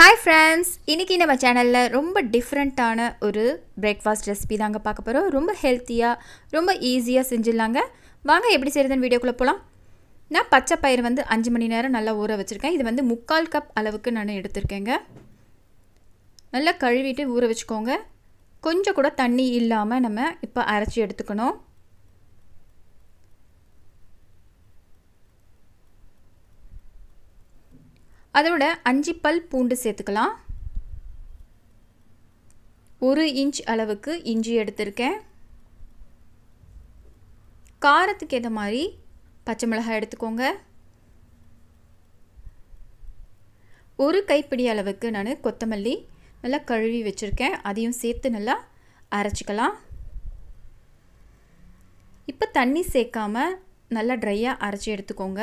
hi friends இன்றைக்கி நம்ம சேனலில் ரொம்ப டிஃப்ரெண்ட்டான ஒரு பிரேக்ஃபாஸ்ட் ரெசிபி தாங்க பார்க்க போகிறோம் ரொம்ப ஹெல்த்தியாக ரொம்ப ஈஸியாக செஞ்சிடலாங்க வாங்க எப்படி செய்கிறதுன்னு வீடியோக்குள்ளே போகலாம் நான் பச்சை பயிர் வந்து அஞ்சு மணி நேரம் நல்லா ஊற வச்சுருக்கேன் இது வந்து முக்கால் கப் அளவுக்கு நான் எடுத்திருக்கேங்க நல்லா கழுவிட்டு ஊற வச்சுக்கோங்க கொஞ்சம் கூட தண்ணி இல்லாமல் நம்ம இப்போ அரைச்சி எடுத்துக்கணும் அதோட அஞ்சு பல் பூண்டு சேர்த்துக்கலாம் ஒரு இன்ச் அளவுக்கு இஞ்சி எடுத்திருக்கேன் காரத்துக்கு ஏற்ற மாதிரி பச்சை மிளகாய் எடுத்துக்கோங்க ஒரு கைப்பிடி அளவுக்கு நான் கொத்தமல்லி நல்லா கழுவி வச்சுருக்கேன் அதையும் சேர்த்து நல்லா அரைச்சிக்கலாம் இப்போ தண்ணி சேர்க்காமல் நல்லா ட்ரையாக அரைச்சி எடுத்துக்கோங்க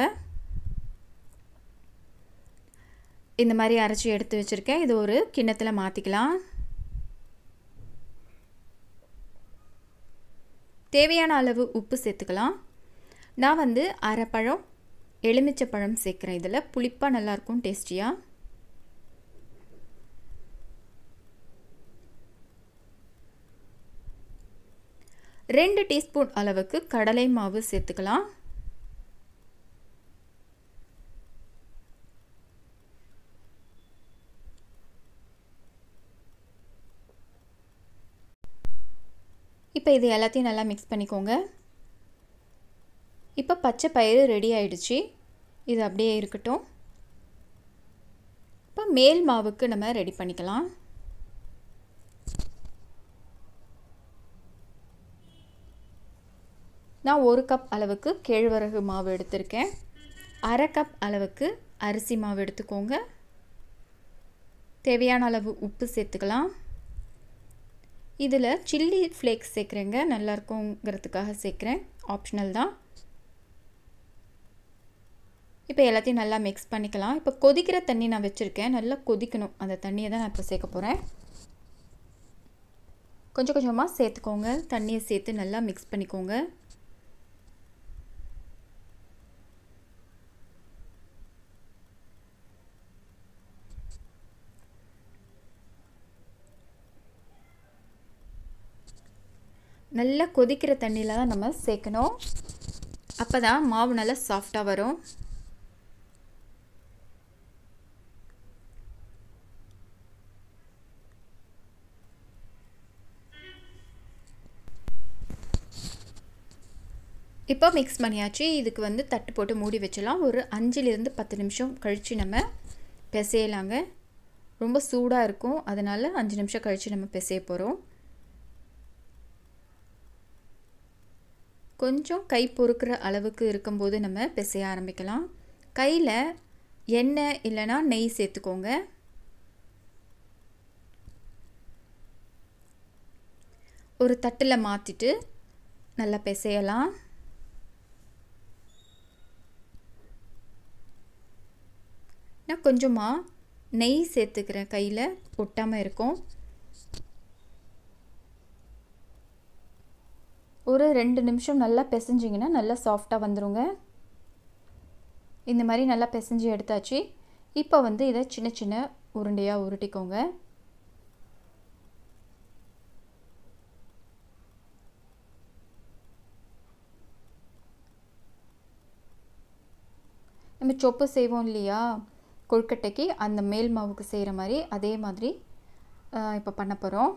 இந்த மாதிரி அரைச்சி எடுத்து வச்சுருக்கேன் இது ஒரு கிண்ணத்தில் மாற்றிக்கலாம் தேவையான அளவு உப்பு சேர்த்துக்கலாம் நான் வந்து அரை பழம் எலுமிச்சை பழம் சேர்க்குறேன் இதில் புளிப்பாக நல்லாயிருக்கும் டேஸ்டியாக ரெண்டு டீஸ்பூன் அளவுக்கு கடலை மாவு சேர்த்துக்கலாம் இப்போ இது எல்லாத்தையும் நல்லா மிக்ஸ் பண்ணிக்கோங்க இப்போ பச்சை பயிறு ரெடி ஆயிடுச்சு இது அப்படியே இருக்கட்டும் இப்போ மேல் மாவுக்கு நம்ம ரெடி பண்ணிக்கலாம் நான் ஒரு கப் அளவுக்கு கேழ்வரகு மாவு எடுத்திருக்கேன் அரை கப் அளவுக்கு அரிசி மாவு எடுத்துக்கோங்க தேவையான அளவு உப்பு சேர்த்துக்கலாம் இதில் சில்லி ஃப்ளேக்ஸ் சேர்க்குறேங்க நல்லாயிருக்குங்கிறதுக்காக சேர்க்குறேன் ஆப்ஷனல் தான் இப்போ எல்லாத்தையும் நல்லா மிக்ஸ் பண்ணிக்கலாம் இப்போ கொதிக்கிற தண்ணி நான் வச்சுருக்கேன் நல்லா கொதிக்கணும் அந்த தண்ணியை தான் நான் இப்போ சேர்க்க போகிறேன் கொஞ்சம் கொஞ்சமாக சேர்த்துக்கோங்க தண்ணியை சேர்த்து நல்லா மிக்ஸ் பண்ணிக்கோங்க நல்லா கொதிக்கிற தண்ணியில் தான் நம்ம சேர்க்கணும் அப்போ தான் மாவு நல்லா சாஃப்டாக வரும் இப்போ மிக்ஸ் பண்ணியாச்சு இதுக்கு வந்து தட்டு போட்டு மூடி வச்சிடலாம் ஒரு அஞ்சுலேருந்து பத்து நிமிஷம் கழித்து நம்ம பிசையலாங்க ரொம்ப சூடாக இருக்கும் அதனால் அஞ்சு நிமிஷம் கழித்து நம்ம பிசைய போகிறோம் கொஞ்சம் கை பொறுக்கிற அளவுக்கு இருக்கும்போது நம்ம பிசைய ஆரம்பிக்கலாம் கையில் எண்ணெய் இல்லைன்னா நெய் சேர்த்துக்கோங்க ஒரு தட்டில் மாற்றிட்டு நல்லா பிசையலாம் நான் கொஞ்சமாக நெய் சேர்த்துக்கிறேன் கையில் ஒட்டாமல் இருக்கும் ஒரு ரெண்டு நிமிஷம் நல்லா பிசைஞ்சிங்கன்னா நல்லா சாஃப்டாக வந்துடுங்க இந்த மாதிரி நல்லா பிசைஞ்சு எடுத்தாச்சு இப்போ வந்து இதை சின்ன சின்ன உருண்டையாக உருட்டிக்கோங்க நம்ம சொப்பு செய்வோம் இல்லையா கொழுக்கட்டைக்கு அந்த மேல் மாவுக்கு செய்கிற மாதிரி அதே மாதிரி இப்போ பண்ண போகிறோம்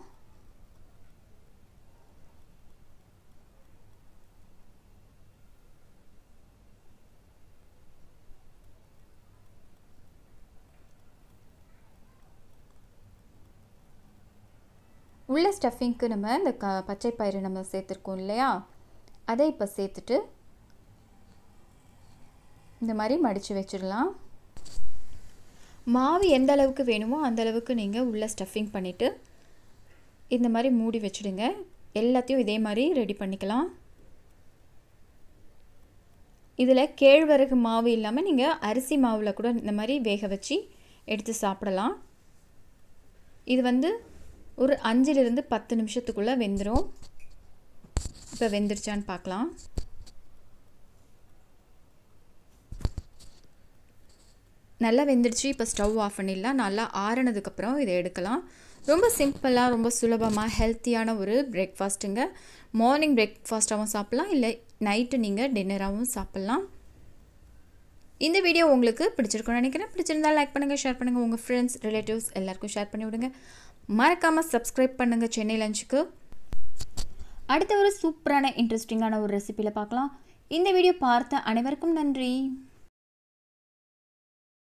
உள்ள ஸ்டஃபிங்க்கு நம்ம இந்த க பச்சை பயிறு நம்ம சேர்த்துருக்கோம் இல்லையா அதை இப்போ சேர்த்துட்டு இந்த மாதிரி மடித்து வச்சிடலாம் மாவு எந்த அளவுக்கு வேணுமோ அந்த அளவுக்கு நீங்கள் உள்ள ஸ்டஃபிங் பண்ணிவிட்டு இந்த மாதிரி மூடி வச்சுடுங்க எல்லாத்தையும் இதே மாதிரி ரெடி பண்ணிக்கலாம் இதில் கேழ்வரகு மாவு இல்லாமல் நீங்கள் அரிசி மாவில் கூட இந்த மாதிரி வேக வச்சு எடுத்து சாப்பிடலாம் இது வந்து ஒரு அஞ்சுலேருந்து பத்து நிமிஷத்துக்குள்ளே வெந்துடும் இப்போ வெந்துருச்சான்னு பார்க்கலாம் நல்லா வெந்துடுச்சு இப்போ ஸ்டவ் ஆஃப் பண்ணிடலாம் நல்லா ஆறுனதுக்கப்புறம் இதை எடுக்கலாம் ரொம்ப சிம்பிளாக ரொம்ப சுலபமாக ஹெல்த்தியான ஒரு பிரேக்ஃபாஸ்ட்டுங்க மார்னிங் பிரேக்ஃபாஸ்ட்டாகவும் சாப்பிட்லாம் இல்லை நைட்டு நீங்கள் டின்னராகவும் சாப்பிட்லாம் இந்த வீடியோ உங்களுக்கு பிடிச்சிருக்கும்னு நினைக்கிறேன் பிடிச்சிருந்தா லைக் பண்ணுங்கள் ஷேர் பண்ணுங்கள் உங்கள் ஃப்ரெண்ட்ஸ் ரிலேட்டிவ்ஸ் எல்லாருக்கும் ஷேர் பண்ணி விடுங்க மறக்காமல் சப்ஸ்கிரைப் பண்ணுங்கள் சென்னை லஞ்சுக்கு அடுத்த ஒரு சூப்பரான இன்ட்ரெஸ்டிங்கான ஒரு ரெசிப்பியில் பார்க்கலாம் இந்த வீடியோ பார்த்த அனைவருக்கும் நன்றி